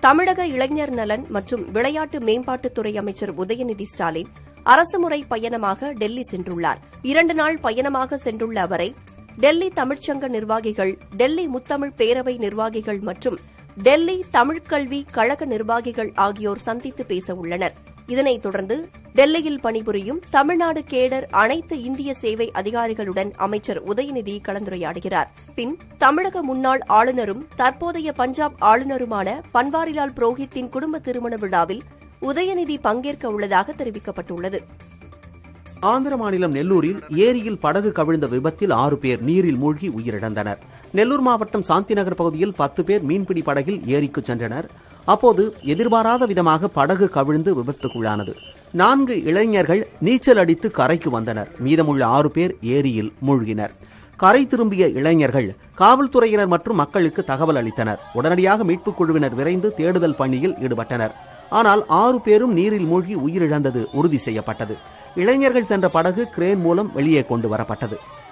தமிழக இளைஞர் நலன் மற்றும் விளையாட்டு மேம்பாட்டுத்துறை அமைச்சர் உதயநிதி ஸ்டாலின் அரசுமுறை பயணமாக டெல்லி சென்றுள்ளார் இரண்டு நாள் பயணமாக சென்றுள்ள அவரை டெல்லி தமிழ்ச்சங்க நிர்வாகிகள் டெல்லி முத்தமிழ் பேரவை நிர்வாகிகள் மற்றும் டெல்லி தமிழ்க்கல்வி கழக நிர்வாகிகள் ஆகியோர் சந்தித்து பேச உள்ளனர் இதனைத் தொடர்ந்து டெல்லியில் பணிபுரியும் தமிழ்நாடு கேடர் அனைத்து இந்திய சேவை அதிகாரிகளுடன் அமைச்சர் உதயநிதி கலந்துரையாடுகிறார் பின் தமிழக முன்னாள் ஆளுநரும் தற்போதைய பஞ்சாப் ஆளுநருமான பன்வாரிலால் புரோஹித்தின் குடும்ப திருமண விழாவில் உதயநிதி பங்கேற்க உள்ளதாக தெரிவிக்கப்பட்டுள்ளது ஆந்திர மாநிலம் நெல்லூரில் ஏரியில் படகு கவிழ்ந்த விபத்தில் ஆறு பேர் நீரில் மூழ்கி உயிரிழந்தனர் நெல்லூர் மாவட்டம் சாந்திநகர் பகுதியில் பத்து பேர் மீன்பிடி படகில் ஏரிக்கு சென்றனர் அப்போது எதிர்பாராத விதமாக படகு கவிழ்ந்து விபத்துக்குள்ளானது நான்கு இளைஞர்கள் நீச்சல் அடித்து கரைக்கு வந்தனர் மீதமுள்ள ஆறு பேர் ஏரியில் மூழ்கினர் கரை திரும்பிய இளைஞர்கள் காவல்துறையினர் மற்றும் மக்களுக்கு தகவல் அளித்தனர் உடனடியாக மீட்புக் குழுவினர் விரைந்து தேடுதல் பணியில் ஈடுபட்டனர் ஆனால் ஆறு பேரும் நீரில் மூழ்கி உயிரிழந்தது உறுதி செய்யப்பட்டது இளைஞர்கள் சென்ற படகு கிரேன் மூலம் வெளியே கொண்டு வரப்பட்டது